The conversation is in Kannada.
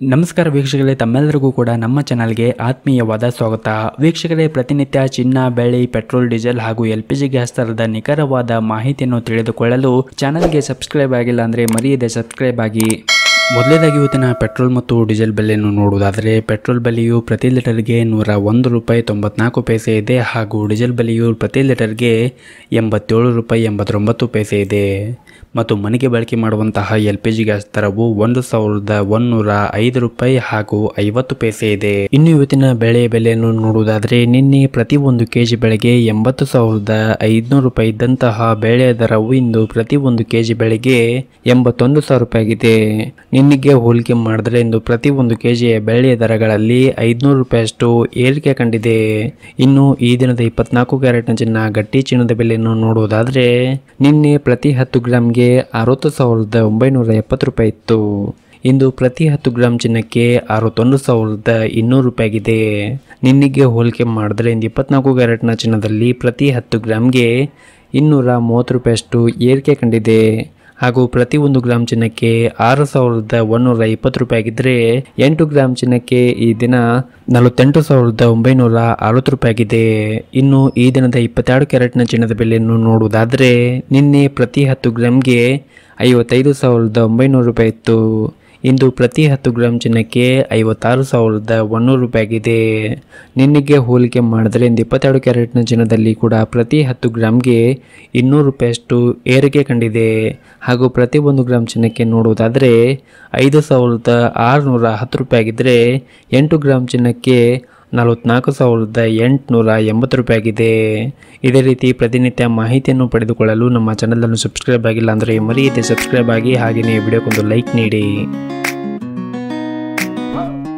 ನಮಸ್ಕಾರ ವೀಕ್ಷಕರೇ ತಮ್ಮೆಲ್ಲರಿಗೂ ಕೂಡ ನಮ್ಮ ಚಾನಲ್ಗೆ ಆತ್ಮೀಯವಾದ ಸ್ವಾಗತ ವೀಕ್ಷಕರೇ ಪ್ರತಿನಿತ್ಯ ಚಿನ್ನ ಬೆಳ್ಳಿ ಪೆಟ್ರೋಲ್ ಡೀಸೆಲ್ ಹಾಗೂ ಎಲ್ ಪಿ ಜಿ ಗ್ಯಾಸ್ ದರದ ನಿಖರವಾದ ಮಾಹಿತಿಯನ್ನು ತಿಳಿದುಕೊಳ್ಳಲು ಚಾನಲ್ಗೆ ಸಬ್ಸ್ಕ್ರೈಬ್ ಆಗಿಲ್ಲ ಅಂದರೆ ಮರೆಯದೆ ಸಬ್ಸ್ಕ್ರೈಬ್ ಆಗಿ ಮೊದಲನೇದಾಗಿ ಇವತ್ತಿನ ಪೆಟ್ರೋಲ್ ಮತ್ತು ಡೀಸೆಲ್ ಬೆಲೆಯನ್ನು ನೋಡುವುದಾದರೆ ಪೆಟ್ರೋಲ್ ಬೆಲೆಯು ಪ್ರತಿ ಲೀಟರ್ಗೆ ನೂರ ಒಂದು ರೂಪಾಯಿ ತೊಂಬತ್ನಾಲ್ಕು ಪೈಸೆ ಇದೆ ಹಾಗೂ ಡೀಸೆಲ್ ಬೆಲೆಯು ಪ್ರತಿ ಲೀಟರ್ಗೆ ಎಂಬತ್ತೇಳು ರೂಪಾಯಿ ಎಂಬತ್ತೊಂಬತ್ತು ಪೈಸೆ ಇದೆ ಮತ್ತು ಮನೆಗೆ ಬಳಕೆ ಮಾಡುವಂತಹ ಎಲ್ ಪಿ ಜಿ ಗ್ಯಾಸ್ ದರವು ಒಂದು ಸಾವಿರದ ಒಂದೂರ ಐದು ರೂಪಾಯಿ ಹಾಗೂ ಐವತ್ತು ಪೈಸೆ ಇದೆ ಇನ್ನು ಇವತ್ತಿನ ಬೆಳೆ ಬೆಲೆಯನ್ನು ನೋಡುವುದಾದರೆ ನಿನ್ನೆ ಪ್ರತಿ ಒಂದು ಕೆಜಿ ಬೆಳೆಗೆ ಎಂಬತ್ತು ಸಾವಿರದ ಐದುನೂರು ರೂಪಾಯಿ ಇದ್ದಂತಹ ಬೆಳೆಯ ದರವು ಇಂದು ಪ್ರತಿ ಒಂದು ಕೆಜಿ ಬೆಳೆಗೆ ಎಂಬತ್ತೊಂದು ಸಾವಿರ ರೂಪಾಯಿ ಆಗಿದೆ ನಿನ್ನೆಗೆ ಹೋಲಿಕೆ ಮಾಡಿದ್ರೆ ಇಂದು ಪ್ರತಿ ಒಂದು ಕೆಜಿಯ ಬೆಳೆಯ ದರಗಳಲ್ಲಿ ಐದುನೂರು ರೂಪಾಯಿಯಷ್ಟು ಏರಿಕೆ ಕಂಡಿದೆ ಇನ್ನು ಈ ದಿನದ ಇಪ್ಪತ್ನಾಲ್ಕು ಕ್ಯಾರೆಟ್ನ ಚಿನ್ನ ಗಟ್ಟಿ ಚಿನ್ನದ ಬೆಲೆಯನ್ನು ನೋಡುವುದಾದರೆ ನಿನ್ನೆ ಪ್ರತಿ ಹತ್ತು ಗ್ರಾಮ್ಗೆ ಅರವತ್ತು ಸಾವಿರದ ಒಂಬೈನೂರ ಎಪ್ಪತ್ತು ರೂಪಾಯಿ ಇತ್ತು ಇಂದು ಪ್ರತಿ ಹತ್ತು ಗ್ರಾಮ್ ಚಿನ್ನಕ್ಕೆ ಅರವತ್ತೊಂದು ಸಾವಿರದ ಇನ್ನೂರು ರೂಪಾಯಿ ಆಗಿದೆ ನಿನ್ನೆಗೆ ಹೋಲಿಕೆ ಮಾಡಿದ್ರೆ ಇಂದು ಇಪ್ಪತ್ನಾಲ್ಕು ಕ್ಯಾರೆಟ್ನ ಚಿನ್ನದಲ್ಲಿ ಪ್ರತಿ ಹತ್ತು ಗ್ರಾಮ್ಗೆ ಇನ್ನೂರ ಮೂವತ್ತು ರೂಪಾಯಿಯಷ್ಟು ಏರಿಕೆ ಕಂಡಿದೆ ಹಾಗೂ ಪ್ರತಿ ಒಂದು ಗ್ರಾಮ್ ಚಿನ್ನಕ್ಕೆ ಆರು ಸಾವಿರದ ಒಂದೂರ ಇಪ್ಪತ್ತು ರೂಪಾಯಿ ಆಗಿದ್ದರೆ ಎಂಟು ಗ್ರಾಮ್ ಚಿನ್ನಕ್ಕೆ ಈ ದಿನ ನಲವತ್ತೆಂಟು ಸಾವಿರದ ಒಂಬೈನೂರ ಅರವತ್ತು ರೂಪಾಯಿ ಆಗಿದೆ ಇನ್ನು ಈ ದಿನದ ಇಪ್ಪತ್ತೆರಡು ಕ್ಯಾರೆಟ್ನ ಚಿನ್ನದ ಬೆಲೆಯನ್ನು ನೋಡುವುದಾದರೆ ನಿನ್ನೆ ಪ್ರತಿ ಹತ್ತು ಗ್ರಾಮ್ಗೆ ಐವತ್ತೈದು ಸಾವಿರದ ಒಂಬೈನೂರು ರೂಪಾಯಿ ಇತ್ತು ಇಂದು ಪ್ರತಿ ಹತ್ತು ಗ್ರಾಮ್ ಚಿನ್ನಕ್ಕೆ ಐವತ್ತಾರು ಸಾವಿರದ ಒಂದೂರು ರೂಪಾಯಿ ಆಗಿದೆ ನಿನ್ನೆಗೆ ಹೋಲಿಕೆ ಮಾಡಿದ್ರೆ ಇಂದು ಇಪ್ಪತ್ತೆರಡು ಕ್ಯಾರೆಟ್ನ ಚಿನ್ನದಲ್ಲಿ ಕೂಡ ಪ್ರತಿ ಹತ್ತು ಗ್ರಾಮ್ಗೆ ಇನ್ನೂರು ರೂಪಾಯಿಯಷ್ಟು ಏರಿಕೆ ಕಂಡಿದೆ ಹಾಗೂ ಪ್ರತಿ ಒಂದು ಗ್ರಾಮ್ ಚಿನ್ನಕ್ಕೆ ನೋಡುವುದಾದರೆ ಐದು ಸಾವಿರದ ಆರುನೂರ ಹತ್ತು ರೂಪಾಯಿ ಆಗಿದ್ದರೆ ಎಂಟು ಗ್ರಾಮ್ ಚಿನ್ನಕ್ಕೆ ನಲವತ್ನಾಲ್ಕು ಸಾವಿರದ ಎಂಟುನೂರ ಎಂಬತ್ತು ರೂಪಾಯಿ ಆಗಿದೆ ಇದೇ ರೀತಿ ಪ್ರತಿನಿತ್ಯ ಮಾಹಿತಿಯನ್ನು ಪಡೆದುಕೊಳ್ಳಲು ನಮ್ಮ ಚಾನಲನ್ನು ಸಬ್ಸ್ಕ್ರೈಬ್ ಆಗಿಲ್ಲ ಅಂದರೆ ಮರೆಯದೆ ಸಬ್ಸ್ಕ್ರೈಬ್ ಆಗಿ ಹಾಗೆಯೇ ವಿಡಿಯೋಕ್ಕೊಂದು ಲೈಕ್ ನೀಡಿ